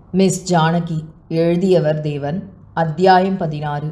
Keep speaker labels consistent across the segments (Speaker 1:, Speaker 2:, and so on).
Speaker 1: miss Janaki எழுதியவர் தேவன் அத்தியாயம் பதினாறு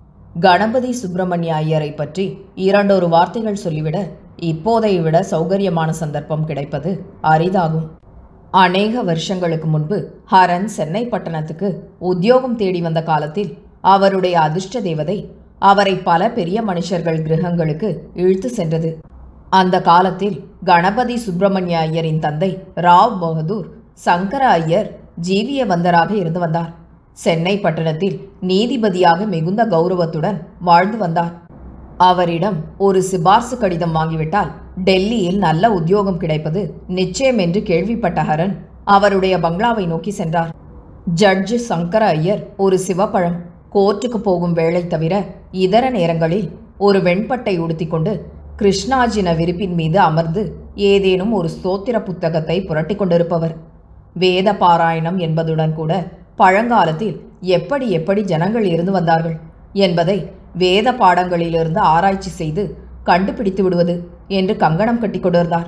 Speaker 1: கணபதி சுப்பிரமணிய ஐயரை பற்றி இரண்டொரு வார்த்தைகள் சொல்லிவிட இப்போதை விட சௌகரியமான சந்தர்ப்பம் கிடைப்பது அரிதாகும் அநேக வருஷங்களுக்கு முன்பு ஹரன் சென்னை பட்டணத்துக்கு உத்தியோகம் தேடி வந்த காலத்தில் அவருடைய அதிர்ஷ்ட தேவதை அவரை பல பெரிய மனுஷர்கள் கிரகங்களுக்கு இழுத்து சென்றது அந்த காலத்தில் கணபதி சுப்பிரமணிய ஐயரின் தந்தை ராவ் பகதூர் சங்கர ஐயர் ஜீவிய வந்தராக இருந்து வந்தார் சென்னை பட்டணத்தில் நீதிபதியாக மிகுந்த கௌரவத்துடன் வாழ்ந்து வந்தார் அவரிடம் ஒரு சிபார்சு கடிதம் வாங்கிவிட்டால் டெல்லியில் நல்ல உத்தியோகம் கிடைப்பது நிச்சயம் என்று கேள்விப்பட்ட ஹரன் அவருடைய பங்களாவை நோக்கி சென்றார் ஜட்ஜ் சங்கர ஐயர் ஒரு சிவப்பழம் கோர்ட்டுக்கு போகும் வேளை தவிர இதர நேரங்களில் ஒரு வெண்பட்டை உடுத்திக்கொண்டு கிருஷ்ணாஜின விரிப்பின் மீது அமர்ந்து ஏதேனும் ஒரு ஸ்தோத்திர புத்தகத்தை புரட்டி கொண்டிருப்பவர் வேத பாராயணம் என்பதுடன் கூட பழங்காலத்தில் எப்படி எப்படி ஜனங்கள் இருந்து வந்தார்கள் என்பதை வேத பாடங்களிலிருந்து ஆராய்ச்சி செய்து கண்டுபிடித்து விடுவது என்று கங்கணம் கட்டி கொண்டிருந்தார்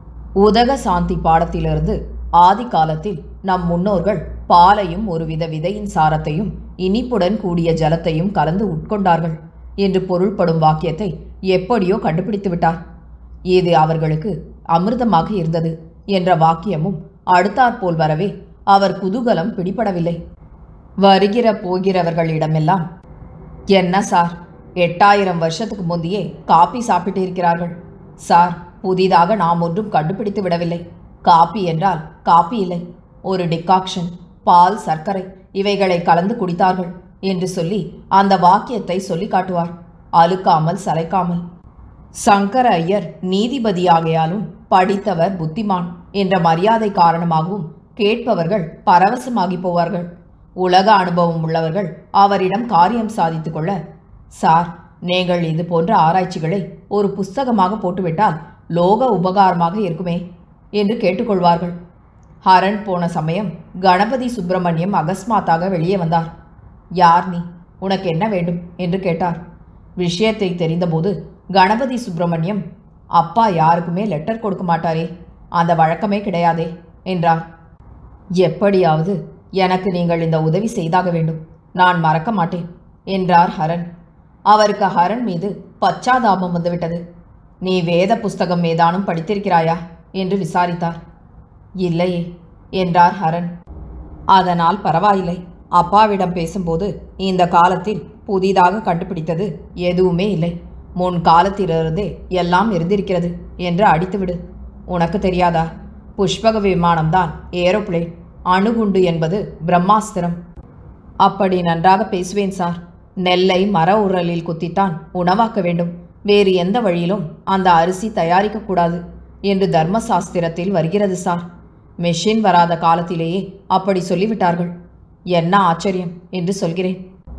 Speaker 1: உதக சாந்தி பாடத்திலிருந்து ஆதி காலத்தில் நம் முன்னோர்கள் பாலையும் ஒருவித விதையின் சாரத்தையும் இனிப்புடன் கூடிய ஜலத்தையும் கலந்து உட்கொண்டார்கள் என்று பொருள்படும் வாக்கியத்தை எப்படியோ கண்டுபிடித்து விட்டார் இது அவர்களுக்கு அமிர்தமாக இருந்தது என்ற வாக்கியமும் அடுத்தாற்போல் வரவே அவர் குதூகலம் பிடிபடவில்லை வருகிற போகிறவர்களிடமெல்லாம் என்ன சார் எட்டாயிரம் வருஷத்துக்கு முந்தையே காப்பி சாப்பிட்டு இருக்கிறார்கள் சார் புதிதாக நாம் ஒன்றும் கண்டுபிடித்து விடவில்லை காப்பி என்றால் காப்பி இல்லை ஒரு டிகாக்ஷன் பால் சர்க்கரை இவைகளை கலந்து குடித்தார்கள் என்று சொல்லி அந்த வாக்கியத்தை சொல்லி காட்டுவார் அழுக்காமல் சளைக்காமல் சங்கர ஐயர் நீதிபதியாகையாலும் படித்தவர் புத்திமான் என்ற மரியாதை காரணமாகவும் கேட்பவர்கள் பரவசமாகி போவார்கள் உலக அனுபவம் உள்ளவர்கள் அவரிடம் காரியம் சாதித்து கொள்ள சார் நீங்கள் இது போன்ற ஆராய்ச்சிகளை ஒரு புஸ்தகமாக போட்டுவிட்டால் லோக உபகாரமாக இருக்குமே என்று கேட்டுக்கொள்வார்கள் ஹரன் போன சமயம் கணபதி சுப்பிரமணியம் அகஸ்மாத்தாக வெளியே வந்தார் யார் நீ உனக்கு என்ன வேண்டும் என்று கேட்டார் விஷயத்தை தெரிந்தபோது கணபதி சுப்பிரமணியம் அப்பா யாருக்குமே லெட்டர் கொடுக்க மாட்டாரே அந்த வழக்கமே கிடையாதே என்றார் எப்படியாவது எனக்கு நீங்கள் இந்த உதவி செய்தாக வேண்டும் நான் மறக்க மாட்டேன் என்றார் ஹரன் அவருக்கு ஹரன் மீது பச்சாதாபம் வந்துவிட்டது நீ வேத புஸ்தகம் ஏதானும் படித்திருக்கிறாயா என்று விசாரித்தார் இல்லையே என்றார் ஹரன் அதனால் பரவாயில்லை அப்பாவிடம் பேசும்போது இந்த காலத்தில் புதிதாக கண்டுபிடித்தது எதுவுமே இல்லை முன் காலத்திலிருந்தே எல்லாம் இருந்திருக்கிறது என்று அடித்துவிடு உனக்கு தெரியாதா புஷ்பக விமானம்தான் ஏரோப்ளேன் அணுகுண்டு என்பது பிரம்மாஸ்திரம் அப்படி நன்றாக பேசுவேன் சார் நெல்லை மர உரலில் குத்தித்தான் உணவாக்க வேண்டும் வேறு எந்த வழியிலும் அந்த அரிசி தயாரிக்கக்கூடாது என்று தர்மசாஸ்திரத்தில் வருகிறது சார் மெஷின் வராத காலத்திலேயே அப்படி சொல்லிவிட்டார்கள் என்ன ஆச்சரியம் என்று சொல்கிறேன்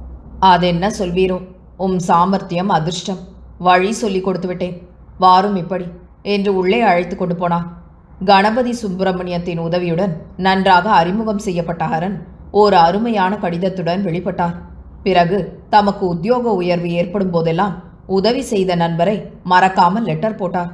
Speaker 1: அதென்ன சொல்வீரோ உம் சாமர்த்தியம் அதிர்ஷ்டம் வழி சொல்லி கொடுத்து விட்டேன் வாரும் இப்படி என்று உள்ளே அழைத்து கொண்டு போனார் கணபதி சுப்பிரமணியத்தின் உதவியுடன் நன்றாக அறிமுகம் செய்யப்பட்ட ஹரன் ஓர் அருமையான கடிதத்துடன் வெளிப்பட்டார் பிறகு தமக்கு உத்தியோக உயர்வு ஏற்படும் போதெல்லாம் உதவி செய்த நண்பரை மறக்காமல் லெட்டர் போட்டார்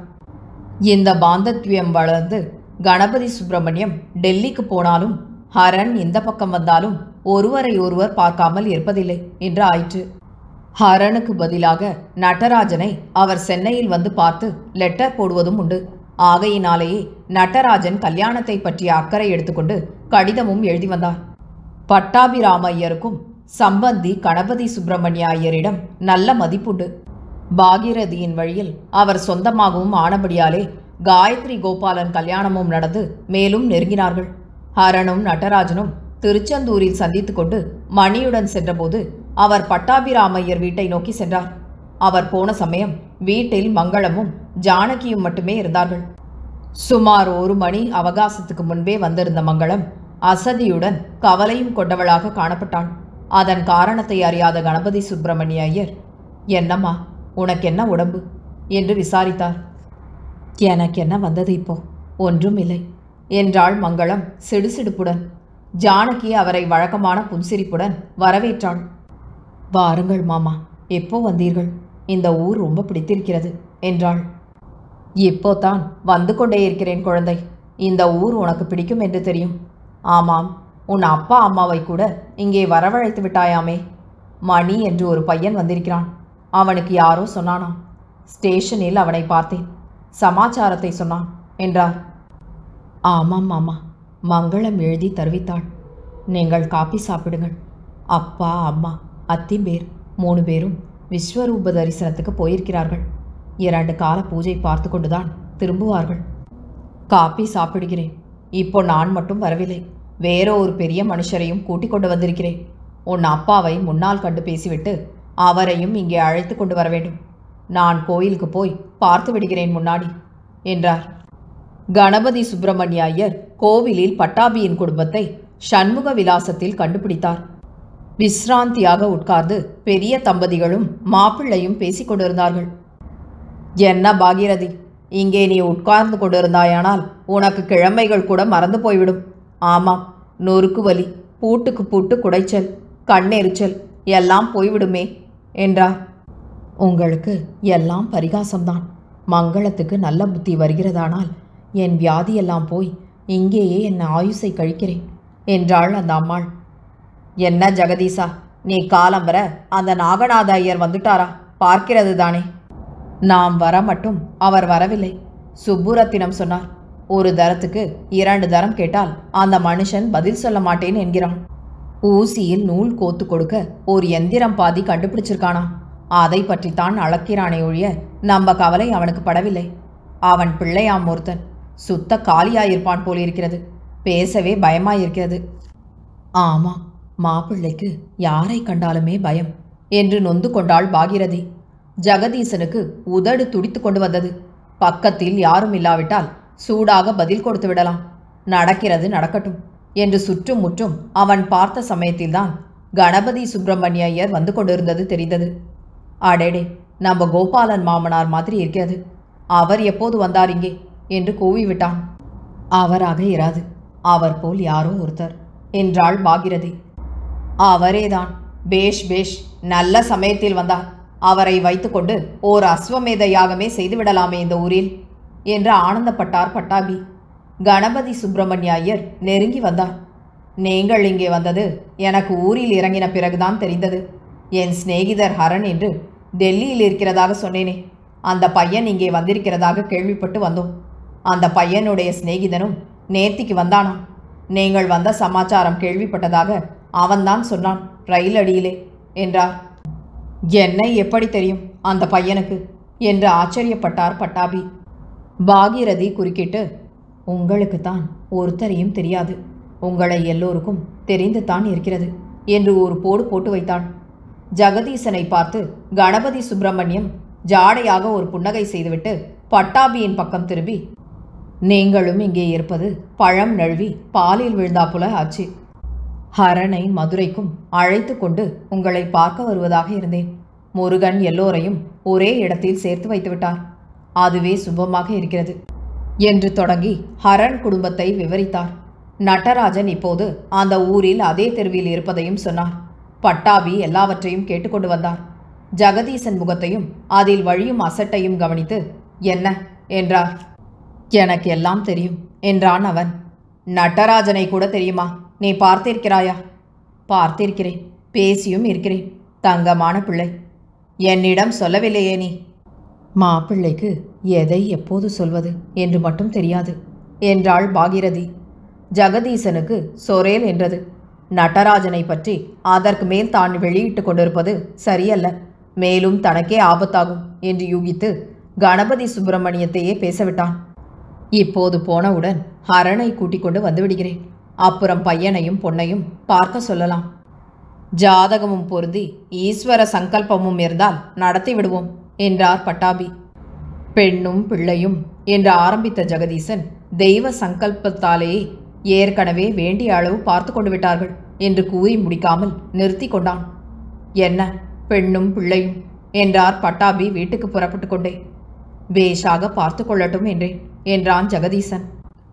Speaker 1: இந்த பாந்தத்வியம் வளர்ந்து கணபதி சுப்பிரமணியம் டெல்லிக்கு போனாலும் ஹரன் இந்த பக்கம் வந்தாலும் ஒருவரை ஒருவர் பார்க்காமல் இருப்பதில்லை என்று ஆயிற்று ஹரனுக்கு பதிலாக நடராஜனை அவர் சென்னையில் வந்து பார்த்து லெட்டர் போடுவதும் உண்டு ஆகையினாலேயே நடராஜன் கல்யாணத்தை பற்றிய அக்கறை எடுத்துக்கொண்டு கடிதமும் எழுதி வந்தார் பட்டாபிராம ஐயருக்கும் சம்பந்தி கணபதி சுப்பிரமணிய ஐயரிடம் நல்ல மதிப்புண்டு பாகிரதியின் வழியில் அவர் சொந்தமாகவும் ஆனபடியாலே காயத்ரி கோபாலன் கல்யாணமும் நடந்து மேலும் நெருங்கினார்கள் ஹரனும் நடராஜனும் திருச்செந்தூரில் சந்தித்து கொண்டு மணியுடன் சென்றபோது அவர் பட்டாபிராமையர் வீட்டை நோக்கி சென்றார் அவர் போன சமயம் வீட்டில் மங்களமும் ஜானகியும் மட்டுமே இருந்தார்கள் சுமார் ஒரு மணி அவகாசத்துக்கு முன்பே வந்திருந்த மங்களம் அசதியுடன் கவலையும் கொண்டவளாக காணப்பட்டாள் அதன் காரணத்தை அறியாத கணபதி சுப்பிரமணிய ஐயர் என்னம்மா உனக்கு என்ன உடம்பு என்று விசாரித்தார் எனக்கு என்ன வந்தது இப்போ ஒன்றும் இல்லை என்றாள் மங்களம் சிடுசிடுப்புடன் ஜானகி அவரை வழக்கமான புன்சிரிப்புடன் வரவேற்றாள் வாருங்கள் மாமா எப்போ வந்தீர்கள் இந்த ஊர் ரொம்ப பிடித்திருக்கிறது என்றாள் இப்போதான் வந்து கொண்டே இருக்கிறேன் குழந்தை இந்த ஊர் உனக்கு பிடிக்கும் என்று தெரியும் ஆமாம் உன் அப்பா அம்மாவை கூட இங்கே வரவழைத்து விட்டாயாமே மணி என்று ஒரு பையன் வந்திருக்கிறான் அவனுக்கு யாரோ சொன்னானாம் ஸ்டேஷனில் அவனை பார்த்தேன் சமாச்சாரத்தை சொன்னான் என்றார் ஆமாம் மாமா மங்களம் எழுதி தருவித்தாள் நீங்கள் காப்பி சாப்பிடுங்கள் அப்பா அம்மா அத்திம்பேர் மூணு பேரும் விஸ்வரூப தரிசனத்துக்கு போயிருக்கிறார்கள் இரண்டு கால பூஜை பார்த்து கொண்டுதான் திரும்புவார்கள் காப்பி சாப்பிடுகிறேன் இப்போ நான் மட்டும் வரவில்லை வேற ஒரு பெரிய மனுஷரையும் கூட்டிக் கொண்டு வந்திருக்கிறேன் உன் அப்பாவை முன்னால் கண்டு பேசிவிட்டு அவரையும் இங்கே அழைத்து கொண்டு வர வேண்டும் நான் கோயிலுக்கு போய் பார்த்து விடுகிறேன் முன்னாடி என்றார் கணபதி சுப்பிரமணிய ஐயர் கோவிலில் பட்டாபியின் குடும்பத்தை சண்முக விலாசத்தில் கண்டுபிடித்தார் விஸ்ராந்தியாக உட்கார்ந்து பெரிய தம்பதிகளும் மாப்பிள்ளையும் பேசிக் கொண்டிருந்தார்கள் என்ன பாகீரதி இங்கே நீ உட்கார்ந்து கொண்டிருந்தாயானால் உனக்கு கிழமைகள் கூட மறந்து போய்விடும் ஆமாம் நொறுக்கு வலி பூட்டுக்கு பூட்டு குடைச்சல் கண்ணெரிச்சல் எல்லாம் போய்விடுமே என்றார் உங்களுக்கு எல்லாம் பரிகாசம்தான் மங்களத்துக்கு நல்ல புத்தி வருகிறதானால் என் வியாதியெல்லாம் போய் இங்கேயே என் ஆயுசை கழிக்கிறேன் என்றாள் அந்த அம்மாள் என்ன ஜெகதீசா நீ காலம் வர அந்த நாகநாத ஐயர் வந்துட்டாரா பார்க்கிறது தானே நாம் வர மட்டும் அவர் வரவில்லை சுப்புரத்தினம் சொன்னார் ஒரு தரத்துக்கு இரண்டு தரம் கேட்டால் அந்த மனுஷன் பதில் சொல்ல மாட்டேன் என்கிறான் ஊசியில் நூல் கோத்து கொடுக்க ஒரு எந்திரம் பாதி கண்டுபிடிச்சிருக்கானாம் அதை பற்றித்தான் அளக்கிறானே ஒழிய நம்ம கவலை அவனுக்கு படவில்லை அவன் பிள்ளையாம் ஒருத்தன் சுத்த காலியாயிருப்பான் போலிருக்கிறது பேசவே பயமாயிருக்கிறது ஆமாம் மாப்பிள்ளைக்கு யாரை கண்டாலுமே பயம் என்று நொந்து கொண்டாள் பாகிரதி ஜெகதீசனுக்கு உதடு துடித்து கொண்டு வந்தது பக்கத்தில் யாரும் இல்லாவிட்டால் சூடாக பதில் கொடுத்து விடலாம் நடக்கிறது நடக்கட்டும் என்று சுற்றும் முற்றும் அவன் பார்த்த சமயத்தில்தான் கணபதி சுப்பிரமணிய ஐயர் வந்து கொண்டிருந்தது தெரிந்தது அடேடே நம்ம கோபாலன் மாமனார் மாதிரி இருக்கிறது அவர் எப்போது வந்தார் இங்கே என்று கூவிவிட்டான் அவராக இராது அவர் போல் யாரோ ஒருத்தர் என்றாள் பாகிரதி அவரேதான் பேஷ் பேஷ் நல்ல சமயத்தில் வந்தார் அவரை வைத்துக்கொண்டு ஓர் அஸ்வமேத யாகமே செய்துவிடலாமே இந்த ஊரில் என்று ஆனந்தப்பட்டார் பட்டாபி கணபதி சுப்பிரமணிய ஐயர் நெருங்கி வந்தார் நீங்கள் இங்கே வந்தது எனக்கு ஊரில் இறங்கின பிறகுதான் தெரிந்தது என் சிநேகிதர் ஹரன் என்று டெல்லியில் இருக்கிறதாக சொன்னேனே அந்த பையன் இங்கே வந்திருக்கிறதாக கேள்விப்பட்டு வந்தோம் அந்த பையனுடைய சிநேகிதனும் நேத்திக்கு வந்தானாம் நீங்கள் வந்த சமாச்சாரம் கேள்விப்பட்டதாக அவன்தான் சொன்னான் ரயில் அடியிலே என்றார் என்னை எப்படி தெரியும் அந்த பையனுக்கு என்று ஆச்சரியப்பட்டார் பட்டாபி பாகீரதி குறுக்கிட்டு உங்களுக்கு தான் ஒருத்தரையும் தெரியாது உங்களை எல்லோருக்கும் தெரிந்து தான் இருக்கிறது என்று ஒரு போடு போட்டு வைத்தாள் ஜெகதீசனை பார்த்து கணபதி சுப்பிரமணியம் ஜாடையாக ஒரு புன்னகை செய்துவிட்டு பட்டாபியின் பக்கம் திரும்பி நீங்களும் இங்கே இருப்பது பழம் நழுவி பாலில் விழுந்தாப்புல ஆச்சு ஹரனை மதுரைக்கும் அழைத்து கொண்டு உங்களை பார்க்க வருவதாக இருந்தேன் முருகன் எல்லோரையும் ஒரே இடத்தில் சேர்த்து வைத்து விட்டார் அதுவே சுபமாக இருக்கிறது என்று தொடங்கி ஹரன் குடும்பத்தை விவரித்தார் நடராஜன் இப்போது அந்த ஊரில் அதே தெருவில் இருப்பதையும் சொன்னார் பட்டாபி எல்லாவற்றையும் கேட்டுக்கொண்டு வந்தார் ஜெகதீசன் முகத்தையும் அதில் வழியும் அசட்டையும் கவனித்து என்ன என்றார் எனக்கு எல்லாம் தெரியும் என்றான் அவன் நடராஜனை கூட தெரியுமா நீ பார்த்திருக்கிறாயா பார்த்திருக்கிறேன் பேசியும் இருக்கிறேன் தங்கமான பிள்ளை என்னிடம் சொல்லவில்லையே நீ மாப்பிள்ளைக்கு எதை எப்போது சொல்வது என்று மட்டும் தெரியாது என்றாள் பாகிரதி ஜெகதீசனுக்கு சொரேல் என்றது நடராஜனை பற்றி அதற்கு மேல் தான் வெளியிட்டு கொண்டிருப்பது சரியல்ல மேலும் தனக்கே ஆபத்தாகும் என்று யூகித்து கணபதி சுப்பிரமணியத்தையே பேசவிட்டான் இப்போது போனவுடன் ஹரனை கூட்டிக் கொண்டு வந்து விடுகிறேன் அப்புறம் பையனையும் பொன்னையும் பார்க்க சொல்லலாம் ஜாதகமும் பொருந்தி ஈஸ்வர சங்கல்பமும் இருந்தால் நடத்தி விடுவோம் என்றார் பட்டாபி பெண்ணும் பிள்ளையும் என்று ஆரம்பித்த ஜெகதீசன் தெய்வ சங்கல்பத்தாலேயே ஏற்கனவே வேண்டிய அளவு பார்த்து கொண்டு விட்டார்கள் என்று கூறி முடிக்காமல் நிறுத்தி கொண்டான் என்ன பெண்ணும் பிள்ளையும் என்றார் பட்டாபி வீட்டுக்கு புறப்பட்டு கொண்டே பேஷாக பார்த்து கொள்ளட்டும் என்றேன் என்றான் ஜெகதீசன்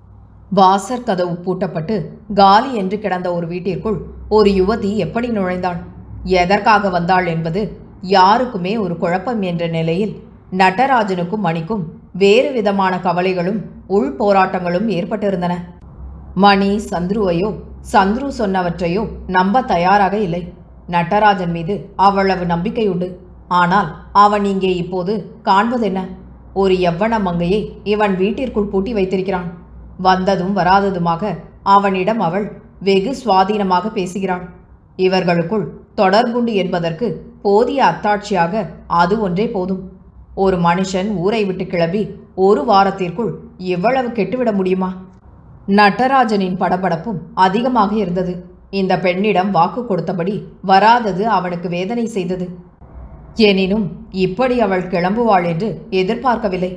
Speaker 1: வாசற் கதவு பூட்டப்பட்டு காலி என்று கிடந்த ஒரு வீட்டிற்குள் ஒரு யுவதி எப்படி நுழைந்தாள் எதற்காக வந்தாள் என்பது யாருக்குமே ஒரு குழப்பம் என்ற நிலையில் நடராஜனுக்கும் மணிக்கும் வேறு விதமான கவலைகளும் உள் போராட்டங்களும் ஏற்பட்டிருந்தன மணி சந்துருவையோ சந்துரு சொன்னவற்றையோ நம்ப தயாராக இல்லை நடராஜன் மீது அவ்வளவு நம்பிக்கை உண்டு ஆனால் அவன் இங்கே இப்போது காண்பதென்ன ஒரு யவ்வன மங்கையை இவன் வீட்டிற்குள் பூட்டி வைத்திருக்கிறான் வந்ததும் வராததுமாக அவனிடம் அவள் வெகு சுவாதீனமாக பேசுகிறாள் இவர்களுக்குள் தொடர்புண்டு என்பதற்கு போதிய அத்தாட்சியாக அது ஒன்றே போதும் ஒரு மனுஷன் ஊரை விட்டு கிளம்பி ஒரு வாரத்திற்குள் இவ்வளவு கெட்டுவிட முடியுமா நடராஜனின் படபடப்பும் அதிகமாக இருந்தது இந்த பெண்ணிடம் வாக்கு கொடுத்தபடி வராதது அவனுக்கு வேதனை செய்தது எனினும் இப்படி அவள் கிளம்புவாள் என்று எதிர்பார்க்கவில்லை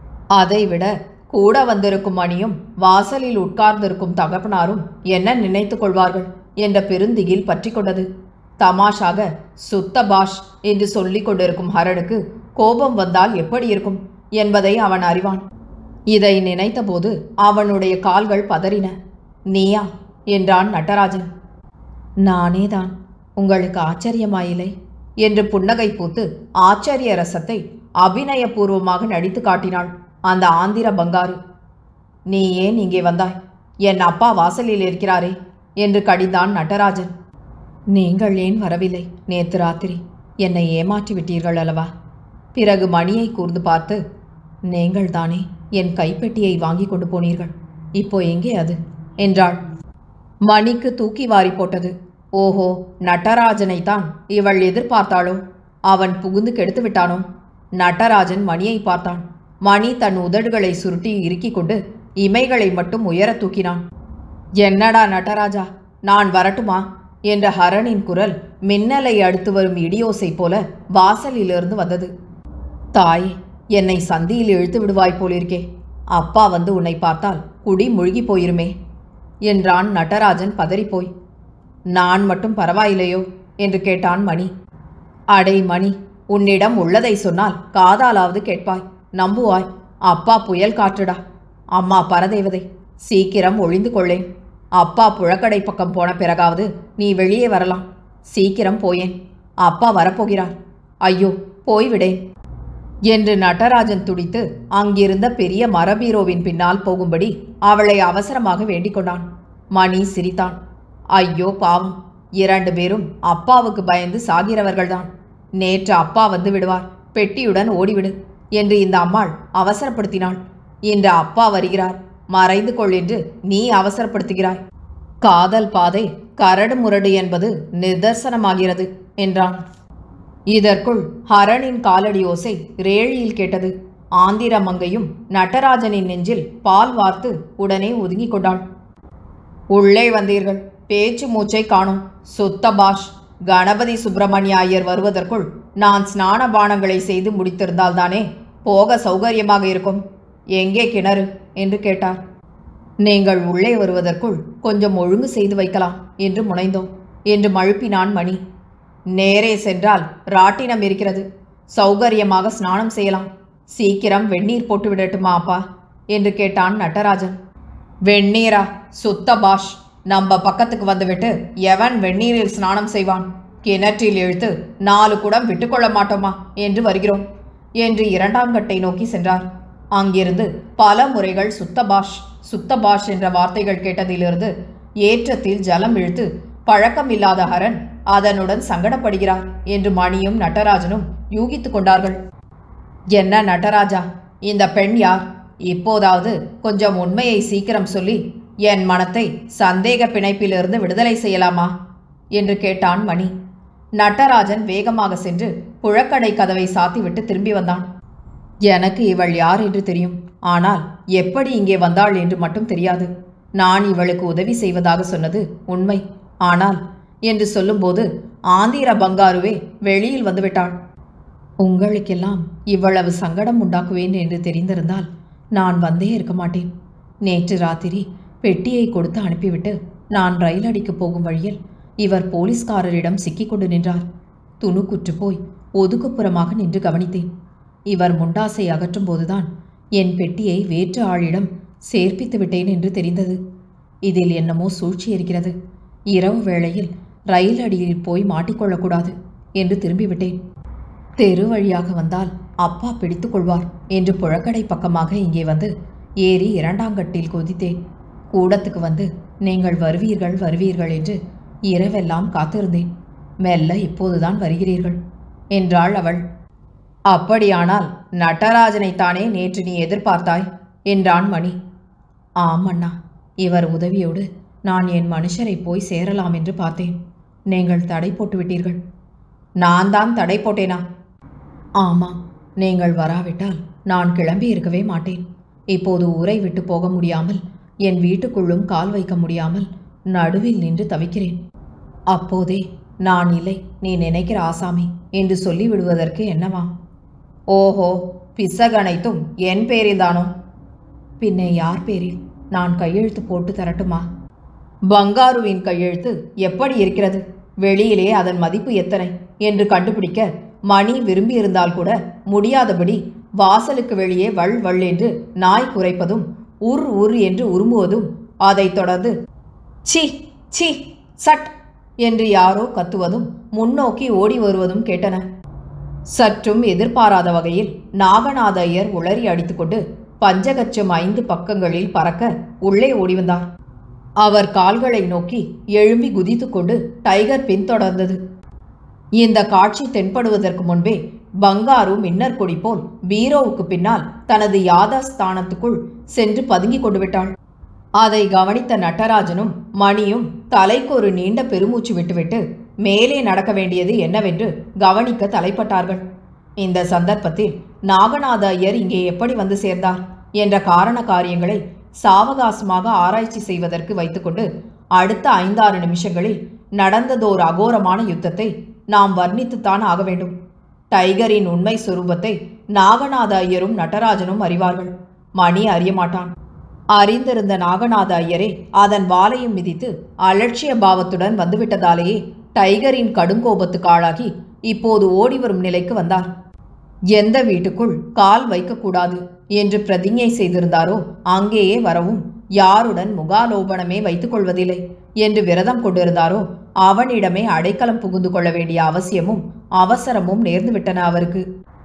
Speaker 1: அதைவிட கூட வந்திருக்கும் மணியும் வாசலில் உட்கார்ந்திருக்கும் தகப்பனாரும் என்ன நினைத்துக் கொள்வார்கள் என்ற பெருந்திகில் பற்றி கொண்டது தமாஷாக சுத்த பாஷ் என்று சொல்லிக் கொண்டிருக்கும் ஹரனுக்கு கோபம் வந்தால் எப்படி இருக்கும் என்பதை அவன் அறிவான் இதை நினைத்தபோது அவனுடைய கால்கள் பதறின நீயா என்றான் நடராஜன் நானேதான் உங்களுக்கு ஆச்சரியமாயில்லை என்று புன்னகை பூத்து ஆச்சரிய ரசத்தை அபிநயபூர்வமாக நடித்து காட்டினாள் அந்த ஆந்திர பங்காரு நீ ஏன் இங்கே வந்தாய் என் அப்பா வாசலில் இருக்கிறாரே என்று கடிந்தான் நடராஜன் நீங்கள் ஏன் வரவில்லை நேத்து ராத்திரி என்னை ஏமாற்றி விட்டீர்கள் அல்லவா பிறகு மணியை கூர்ந்து பார்த்து நீங்கள் தானே என் கைப்பெட்டியை வாங்கி கொண்டு போனீர்கள் இப்போ எங்கே அது என்றாள் மணிக்கு தூக்கி வாரி போட்டது ஓஹோ நடராஜனைத்தான் இவள் எதிர்பார்த்தாளோ அவன் புகுந்து கெடுத்து விட்டானோ நடராஜன் மணியை பார்த்தான் மணி தன் உதடுகளை சுருட்டி இறுக்கிக் கொண்டு இமைகளை மட்டும் உயர தூக்கினான் என்னடா நடராஜா நான் வரட்டுமா என்ற ஹரனின் குரல் மின்னலை அடுத்து வரும் இடியோசை போல வாசலிலிருந்து வந்தது தாயே என்னை சந்தியில் இழுத்து விடுவாய் போலிருக்கே அப்பா வந்து உன்னை பார்த்தால் குடி முழுகி போயிருமே என்றான் நடராஜன் பதறிப்போய் நான் மட்டும் பரவாயில்லையோ என்று கேட்டான் மணி அடே மணி உன்னிடம் உள்ளதை சொன்னால் காதாலாவது கேட்பாய் நம்புவாய் அப்பா புயல் காற்றுடா அம்மா பரதேவதை சீக்கிரம் ஒழிந்து கொள்ளேன் அப்பா புழக்கடை பக்கம் போன பிறகாவது நீ வெளியே வரலாம் சீக்கிரம் போயேன் அப்பா வரப்போகிறார் ஐயோ போய்விடேன் என்று நடராஜன் துடித்து அங்கிருந்த பெரிய மரபீரோவின் பின்னால் போகும்படி அவளை அவசரமாக வேண்டிக் கொண்டான் மணி சிரித்தான் ஐயோ பாவம் இரண்டு பேரும் அப்பாவுக்கு பயந்து சாகிறவர்கள்தான் நேற்று அப்பா வந்து விடுவார் பெட்டியுடன் ஓடிவிடு என்று இந்த அம்மாள் அவசரப்படுத்தினாள் இன்று அப்பா வருகிறார் மறைந்து கொள் என்று நீ அவசரப்படுத்துகிறாய் காதல் பாதை கரடு முரடு என்பது நிதர்சனமாகிறது என்றான் இதற்குள் ஹரனின் காலடி ஓசை ரேழியில் கேட்டது ஆந்திர மங்கையும் நடராஜனின் நெஞ்சில் பால் வார்த்து உடனே ஒதுங்கிக் கொண்டாள் உள்ளே வந்தீர்கள் பேச்சு மூச்சை காணும் சுத்த பாஷ் கணபதி சுப்பிரமணிய ஐயர் வருவதற்குள் நான் ஸ்நான பானங்களை செய்து முடித்திருந்தால்தானே போக சௌகரியமாக இருக்கும் எங்கே கிணறு என்று கேட்டார் நீங்கள் உள்ளே வருவதற்குள் கொஞ்சம் ஒழுங்கு செய்து வைக்கலாம் என்று முனைந்தோம் என்று மழுப்பினான் மணி நேரே சென்றால் ராட்டினம் இருக்கிறது சௌகரியமாக ஸ்நானம் செய்யலாம் சீக்கிரம் வெந்நீர் போட்டு விடட்டுமா அப்பா என்று கேட்டான் நடராஜன் வெந்நீரா சுத்த பாஷ் நம்ம பக்கத்துக்கு வந்துவிட்டு எவன் வெந்நீரில் ஸ்நானம் செய்வான் கிணற்றில் இழுத்து நாலு குடம் விட்டுக்கொள்ள மாட்டோமா என்று வருகிறோம் என்று இரண்டாம் கட்டை நோக்கி சென்றார் அங்கிருந்து பல முறைகள் சுத்த பாஷ் சுத்த பாஷ் என்ற வார்த்தைகள் கேட்டதிலிருந்து ஏற்றத்தில் ஜலம் இழுத்து பழக்கமில்லாத ஹரன் அதனுடன் சங்கடப்படுகிறார் என்று மணியும் நடராஜனும் யூகித்துக் கொண்டார்கள் என்ன நடராஜா இந்த பெண் யார் இப்போதாவது கொஞ்சம் உண்மையை சீக்கிரம் சொல்லி என் மனத்தை சந்தேக பிணைப்பிலிருந்து விடுதலை செய்யலாமா என்று கேட்டான் மணி நடராஜன் வேகமாக சென்று புழக்கடை கதவை சாத்திவிட்டு திரும்பி வந்தான் எனக்கு இவள் யார் என்று தெரியும் ஆனால் எப்படி இங்கே வந்தாள் என்று மட்டும் தெரியாது நான் இவளுக்கு உதவி செய்வதாக சொன்னது உண்மை ஆனால் என்று சொல்லும்போது ஆந்திர பங்காருவே வெளியில் வந்துவிட்டாள் உங்களுக்கெல்லாம் இவ்வளவு சங்கடம் உண்டாக்குவேன் என்று தெரிந்திருந்தால் நான் வந்தே இருக்க மாட்டேன் நேற்று ராத்திரி பெட்டியை கொடுத்து அனுப்பிவிட்டு நான் ரயில் அடிக்கப் போகும் வழியில் இவர் போலீஸ்காரரிடம் சிக்கிக்கொண்டு நின்றார் துணுக்குற்று போய் ஒதுக்குப்புறமாக நின்று கவனித்தேன் இவர் முண்டாசை அகற்றும் போதுதான் என் பெட்டியை வேற்று ஆளிடம் சேர்ப்பித்து விட்டேன் என்று தெரிந்தது இதில் என்னமோ சூழ்ச்சி இருக்கிறது இரவு வேளையில் ரயில் அடியில் போய் மாட்டிக்கொள்ளக்கூடாது என்று திரும்பிவிட்டேன் தெரு வழியாக வந்தால் அப்பா பிடித்துக் கொள்வார் என்று புழக்கடை பக்கமாக இங்கே வந்து ஏறி இரண்டாங்கட்டில் குதித்தேன் கூடத்துக்கு வந்து நீங்கள் வருவீர்கள் வருவீர்கள் என்று இரவெல்லாம் காத்திருந்தேன் மெல்ல இப்போதுதான் வருகிறீர்கள் என்றாள் அவள் அப்படியானால் நடராஜனைத்தானே நேற்று நீ எதிர்பார்த்தாய் என்றான் மணி ஆம் அண்ணா இவர் உதவியோடு நான் என் மனுஷரை போய் சேரலாம் என்று பார்த்தேன் நீங்கள் தடை போட்டு விட்டீர்கள் நான் தான் தடை போட்டேனா ஆமாம் நீங்கள் வராவிட்டால் நான் கிளம்பி இருக்கவே மாட்டேன் இப்போது ஊரை விட்டு போக முடியாமல் என் வீட்டுக்குள்ளும் கால் வைக்க முடியாமல் நடுவில் நின்று தவிக்கிறேன் அப்போதே நான் இல்லை நீ நினைக்கிற ஆசாமி என்று சொல்லி விடுவதற்கு என்னவா ஓஹோ பிசகனைத்தும் என் பேரில்தானோ பின்னே யார் பேரில் நான் கையெழுத்து போட்டு தரட்டுமா பங்காருவின் கையெழுத்து எப்படி இருக்கிறது வெளியிலே அதன் மதிப்பு எத்தனை என்று கண்டுபிடிக்க மணி விரும்பியிருந்தால் கூட முடியாதபடி வாசலுக்கு வெளியே வள் வள் என்று நாய் குறைப்பதும் உர் உர் என்று உருமுவதும் அதைத் தொடர்ந்து சி சி சட் என்று யாரோ கத்துவதும் முன்னோக்கி ஓடி வருவதும் கேட்டன சற்றும் எதிர்பாராத வகையில் நாகநாத ஐயர் உளறி அடித்துக்கொண்டு பஞ்சகச்சம் ஐந்து பக்கங்களில் பறக்க உள்ளே ஓடி வந்தார் அவர் கால்களை நோக்கி எழும்பி குதித்துக்கொண்டு டைகர் பின்தொடர்ந்தது இந்த காட்சி தென்படுவதற்கு முன்பே பங்காரு மின்னர் கொடி போல் பீரோவுக்கு பின்னால் தனது யாதாஸ்தானத்துக்குள் சென்று பதுங்கிக் கொண்டு விட்டாள் அதை கவனித்த நடராஜனும் மணியும் தலைக்கு ஒரு நீண்ட பெருமூச்சு விட்டுவிட்டு மேலே நடக்க வேண்டியது என்னவென்று கவனிக்க தலைப்பட்டார்கள் இந்த சந்தர்ப்பத்தில் நாகநாத ஐயர் இங்கே எப்படி வந்து சேர்ந்தார் என்ற காரண காரியங்களை சாவகாசமாக ஆராய்ச்சி செய்வதற்கு வைத்துக்கொண்டு அடுத்த ஐந்தாறு நிமிஷங்களில் நடந்ததோர் அகோரமான யுத்தத்தை நாம் வர்ணித்துத்தான் ஆக வேண்டும் டைகரின் உண்மை சொரூபத்தை நாகநாத ஐயரும் நடராஜனும் அறிவார்கள் மணி அறியமாட்டான் அறிந்திருந்த நாகநாத ஐயரே அதன் வாலையும் மிதித்து அலட்சிய பாவத்துடன் வந்துவிட்டதாலேயே டைகரின் கடுங்கோபத்துக்கு ஆளாகி இப்போது ஓடி வரும் நிலைக்கு வந்தார் எந்த வீட்டுக்குள் கால் வைக்கக்கூடாது என்று பிரதிஞ்ஞை செய்திருந்தாரோ அங்கேயே வரவும் யாருடன் முகாலோபனமே வைத்துக் கொள்வதில்லை என்று விரதம் கொண்டிருந்தாரோ அவனிடமே அடைக்கலம் புகுந்து கொள்ள வேண்டிய அவசியமும் அவசரமும் நேர்ந்துவிட்டன அவருக்கு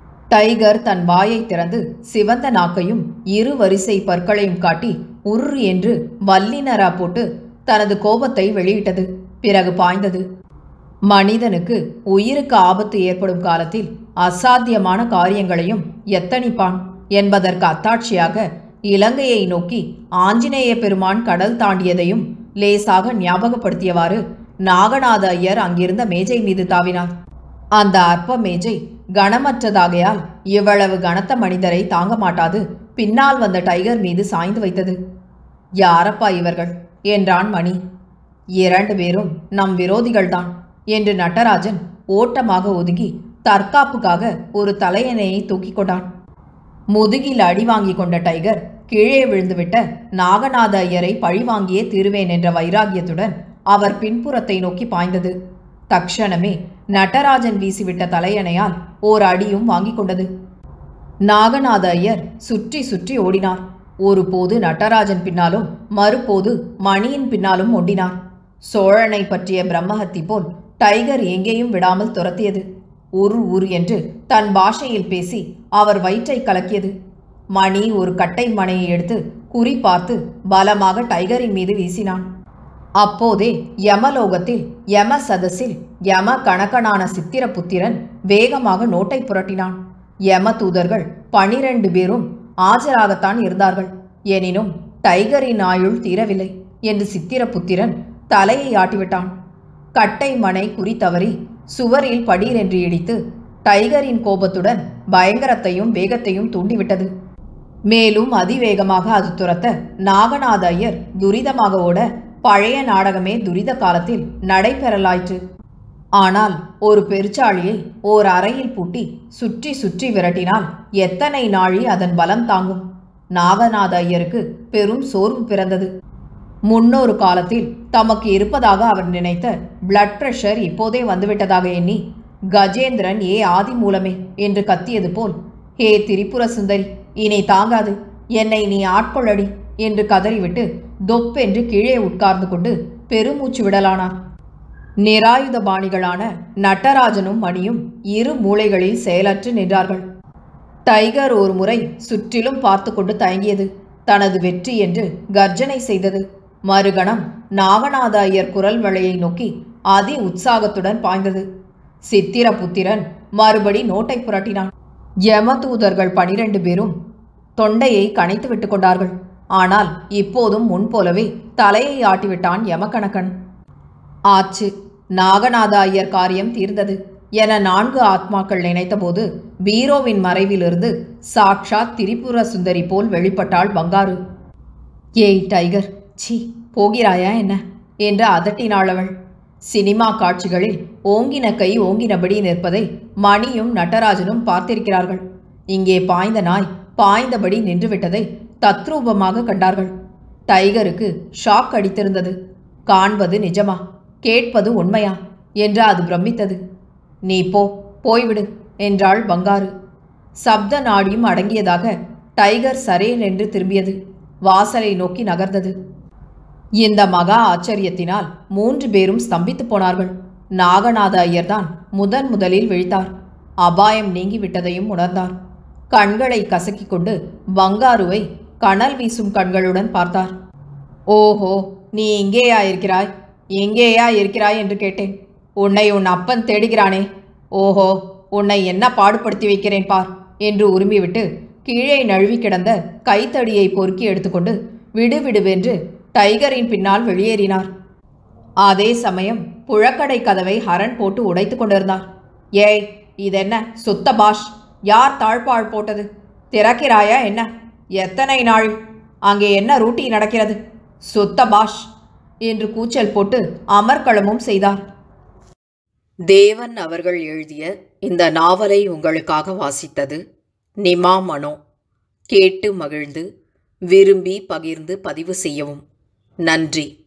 Speaker 1: டைகர் தன் வாயை திறந்து சிவந்த நாக்கையும் இரு வரிசை பற்களையும் காட்டி உர்ரு என்று வல்லினரா போட்டு தனது கோபத்தை வெளியிட்டது பிறகு பாய்ந்தது மனிதனுக்கு உயிருக்கு ஆபத்து ஏற்படும் காலத்தில் அசாத்தியமான காரியங்களையும் எத்தனிப்பான் என்பதற்கு அத்தாட்சியாக இலங்கையை நோக்கி ஆஞ்சநேய பெருமான் கடல் தாண்டியதையும் லேசாக ஞாபகப்படுத்தியவாறு நாகநாத ஐயர் அங்கிருந்த மேஜை மீது தாவினார் அந்த அற்ப மேஜை கனமற்றதாகையால் இவ்வளவு கனத்த மனிதரை தாங்க மாட்டாது பின்னால் வந்த டைகர் மீது சாய்ந்து வைத்தது யாரப்பா இவர்கள் என்றான் மணி இரண்டு பேரும் நம் விரோதிகள்தான் என்று நடராஜன் ஓட்டமாக ஒதுங்கி தற்காப்புக்காக ஒரு தலையணையை தூக்கிக் கொண்டான் முதுகில் அடி வாங்கிக் கொண்ட டைகர் கீழே விழுந்துவிட்ட நாகநாத ஐயரை பழிவாங்கியே தீருவேன் என்ற வைராகியத்துடன் அவர் பின்புறத்தை நோக்கி பாய்ந்தது தக்ஷணமே நடராஜன் வீசிவிட்ட தலையணையால் ஓர் அடியும் வாங்கிக் கொண்டது நாகநாத ஐயர் சுற்றி சுற்றி ஓடினார் ஒரு போது நடராஜன் பின்னாலும் மறுபோது மணியின் பின்னாலும் ஒண்டினார் சோழனை பற்றிய பிரம்மஹத்தி போல் டைகர் எங்கேயும் விடாமல் துரத்தியது உரு உரு என்று தன் பாஷையில் பேசி அவர் வயிற்றை கலக்கியது மணி ஒரு கட்டை மனையை எடுத்து குறி பார்த்து பலமாக டைகரின் மீது வீசினான் அப்போதே யமலோகத்தில் யம சதஸில் யம கணக்கனான சித்திரபுத்திரன் வேகமாக நோட்டை புரட்டினான் யம தூதர்கள் பனிரெண்டு பேரும் ஆஜராகத்தான் இருந்தார்கள் எனினும் டைகரின் ஆயுள் தீரவில்லை என்று சித்திரபுத்திரன் தலையை ஆட்டிவிட்டான் கட்டை மனை குறி தவறி சுவரில் படீர் என்று இடித்து டைகரின் கோபத்துடன் பயங்கரத்தையும் வேகத்தையும் தூண்டிவிட்டது மேலும் அதிவேகமாக அது துரத்த நாகநாத ஐயர் துரிதமாக ஓட பழைய நாடகமே துரித காலத்தில் நடைபெறலாயிற்று ஆனால் ஒரு பெருச்சாளியை ஓர் அறையில் பூட்டி சுற்றி சுற்றி விரட்டினால் எத்தனை நாழி அதன் பலம் தாங்கும் நாகநாத ஐயருக்கு பெரும் சோர்வு பிறந்தது முன்னொரு காலத்தில் தமக்கு இருப்பதாக அவர் நினைத்த பிளட் பிரஷர் இப்போதே வந்துவிட்டதாக எண்ணி கஜேந்திரன் ஏ ஆதி மூலமே என்று கத்தியது போல் ஹே திரிபுர சுந்தரி இனி தாங்காது என்னை நீ ஆட்கொள்ளடி என்று கதறிவிட்டு தொப்பென்று கீழே உட்கார்ந்து கொண்டு பெருமூச்சு விடலானார் நிராயுதபாணிகளான நடராஜனும் மணியும் இரு மூலைகளில் செயலற்று நின்றார்கள் டைகர் ஒரு முறை சுற்றிலும் பார்த்து கொண்டு தயங்கியது தனது வெற்றி என்று கர்ஜனை செய்தது மறுகணம் நாகநாத ஐயர் குரல் வளையை நோக்கி அதி உற்சாகத்துடன் பாய்ந்தது சித்திரபுத்திரன் மறுபடி நோட்டை புரட்டினான் யமதூதர்கள் பனிரெண்டு பேரும் தொண்டையை கனைத்து விட்டு கொண்டார்கள் ஆனால் இப்போதும் முன்போலவே தலையை ஆட்டிவிட்டான் யமகணக்கன் ஆச்சு நாகநாத ஐயர் காரியம் தீர்ந்தது என நான்கு ஆத்மாக்கள் நினைத்தபோது பீரோவின் மறைவிலிருந்து சாக்ஷாத் திரிபுர சுந்தரி போல் வெளிப்பட்டாள் பங்காரு ஏய் டைகர் சி போகிறாயா என்ன என்று அதட்டினாள் அவள் சினிமா காட்சிகளில் ஓங்கின கை ஓங்கினபடி நிற்பதை மணியும் நடராஜனும் பார்த்திருக்கிறார்கள் இங்கே பாய்ந்த நாய் பாய்ந்தபடி நின்றுவிட்டதை தத்ரூபமாக கண்டார்கள் டைகருக்கு ஷாக் அடித்திருந்தது காண்பது நிஜமா கேட்பது உண்மையா என்று அது பிரமித்தது நீ போ போய்விடு என்றாள் பங்காரு சப்த நாடியும் அடங்கியதாக டைகர் சரேன் என்று திரும்பியது வாசலை நோக்கி நகர்ந்தது இந்த மகா ஆச்சரியத்தினால் மூன்று பேரும் ஸ்தம்பித்து போனார்கள் நாகநாத ஐயர்தான் முதன் முதலில் விழித்தார் அபாயம் நீங்கிவிட்டதையும் உணர்ந்தார் கண்களை கசக்கிக் கொண்டு பங்காருவை கனல் வீசும் கண்களுடன் பார்த்தார் ஓஹோ நீ இங்கேயா இருக்கிறாய் எங்கேயா இருக்கிறாய் என்று கேட்டேன் உன்னை உன் அப்பன் தேடுகிறானே ஓஹோ உன்னை என்ன பாடுபடுத்தி வைக்கிறேன் பார் என்று உருமிவிட்டு கீழே நழுவி கிடந்த கைத்தடியை பொறுக்கி எடுத்துக்கொண்டு விடுவிடுவென்று டைகரின் பின்னால் வெளியேறினார் அதே சமயம் புழக்கடை கதவை ஹரன் போட்டு உடைத்து கொண்டிருந்தார் ஏய் இதென்ன சுத்த பாஷ் யார் தாழ்பாழ் போட்டது திறக்கிறாயா என்ன எத்தனை நாள் அங்கே என்ன ரூட்டி நடக்கிறது சுத்த பாஷ் என்று கூச்சல் போட்டு அமர்க்களமும் செய்தார் தேவன் அவர்கள் எழுதிய இந்த நாவலை உங்களுக்காக வாசித்தது நிமா மனோ கேட்டு மகிழ்ந்து விரும்பி பகிர்ந்து பதிவு செய்யவும் நன்றி